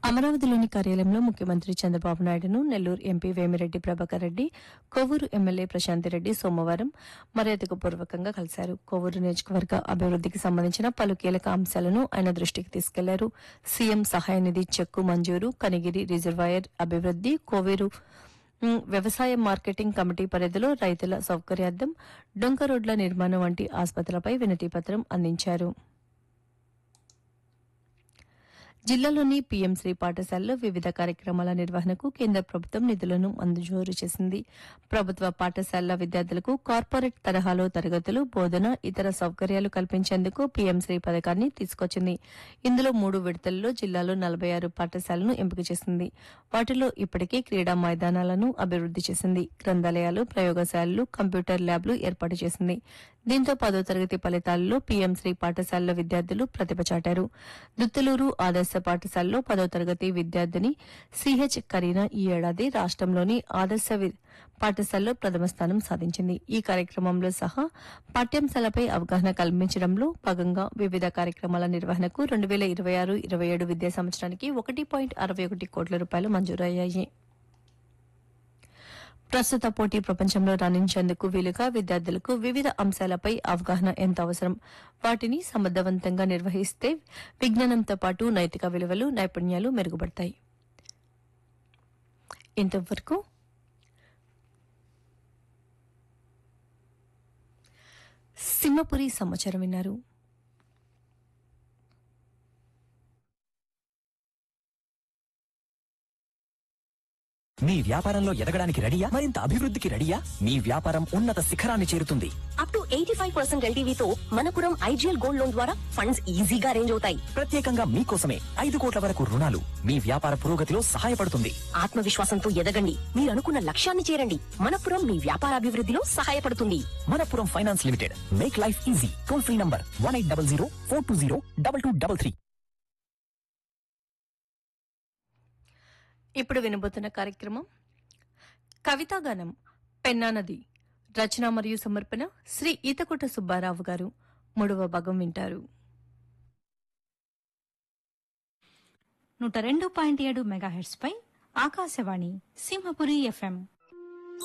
అమరావతిలోని కార్యాలయంలో ముఖ్యమంత్రి చంద్రబాబు నాయుడును నెల్లూరు ఎంపీ వేమిరెడ్డి ప్రభాకర్ రెడ్డి కొవ్వూరు ఎమ్మెల్యే ప్రశాంతిరెడ్డి సోమవారం మర్యాదపూర్వకంగా కలిశారు కొవ్వూరు నియోజకవర్గ అభివృద్దికి సంబంధించిన పలు కీలక అంశాలను ఆయన దృష్టికి తీసుకెళ్లారు సీఎం సహాయ నిధి చెక్కు మంజూరు కనిగిరి రిజర్వాయర్ అభివృద్ది కోవూరు ఉమ్, వ్యవసాయ మార్కెటింగ్ కమిటీ పరిధిలో రైతుల సౌకర్యార్థం డొంక రోడ్ల నిర్మాణం వంటి ఆసుపత్రులపై వినతి పత్రం అందించారు జిల్లాలోని పీఎం శ్రీ పాఠశాలలో వివిధ కార్యక్రమాల నిర్వహణకు కేంద్ర ప్రభుత్వం నిధులను మంజూరు చేసింది ప్రభుత్వ పాఠశాలల విద్యార్థులకు కార్పొరేట్ తరహాలో తరగతులు బోధన ఇతర సౌకర్యాలు కల్పించేందుకు పీఎం శ్రీ పథకాన్ని తీసుకొచ్చింది ఇందులో మూడు విడతల్లో జిల్లాలో నలభై ఆరు పాఠశాలను ఎంపిక చేసింది వాటిలో ఇప్పటికే క్రీడా మైదానాలను అభివృద్ది చేసింది గ్రంథాలయాలు ప్రయోగశాలలు కంప్యూటర్ ల్యాబ్లు ఏర్పాటు చేసింది దీంతో పదో తరగతి ఫలితాలలో పీఎం శ్రీ పాఠశాలల విద్యార్థులు ప్రతిభ చాటారు దుత్తలూరు ఆదర్శ పాఠశాలలో పదో తరగతి విద్యార్థిని సిహెచ్ కరీనా ఈ ఏడాది రాష్ట్రంలోని ఆదర్శ వి- పాఠశాలలో ప్రథమ స్థానం సాధించింది ఈ కార్యక్రమంలో సహా పాఠ్యాంశాలపై అవగాహన కల్పించడంలో భాగంగా వివిధ కార్యక్రమాల నిర్వహణకు రెండు వేల ఇరవై ఆరు ఇరవై ఏడు విద్యా సంవత్సరానికి ఒకటి పాయింట్ అరవై ఒకటి కోట్ల రూపాయలు మంజూరయ్యాయి ప్రస్తుత పోటీ ప్రపంచంలో రాణించేందుకు వీలుగా విద్యార్థులకు వివిధ అంశాలపై అవగాహన ఎంత అవసరం వాటిని సమర్థవంతంగా నిర్వహిస్తే విజ్ఞానంతో పాటు నైతిక విలువలు నైపుణ్యాలు మెరుగుపడతాయి ఇంతవరకు సింహపురి సమాచారం విన్నారు మీ వ్యాపారంలో ఎదగడానికి రెడీయా మరింత అభివృద్ధికి రెడీయా మీ వ్యాపారం ఉన్నత శిఖరాన్ని చేరుతుంది up to eighty five percent ఎల్టీవీతో మనపురం ఐజీఎల్ గోల్డ్ లోన్ ద్వారా ఫండ్స్ ఈజీగా అరేంజ్ అవుతాయి ప్రత్యేకంగా మీకోసమే ఐదు కోట్ల వరకు రుణాలు మీ వ్యాపార పురోగతిలో సహాయపడుతుంది ఆత్మవిశ్వాసంతో ఎదగండి మీరు అనుకున్న లక్ష్యాన్ని చేరండి మనపురం మీ వ్యాపార అభివృద్ధిలో సహాయపడుతుంది Manappuram finance limited make life easy toll free number one eight double zero four two zero double two double three ఇప్పుడు వినబోతున్న కార్యక్రమం కవితాగానం పెన్నా నది రచన మరియు సమర్పణ శ్రీ ఈతకొట్ట సుబ్బారావు గారు మూడవ భాగం వింటారు నూట రెండు పాయింట్ ఏడు మెగాహెర్ట్స్ పై ఆకాశవాణి సింహపురి ఎఫ్ఎం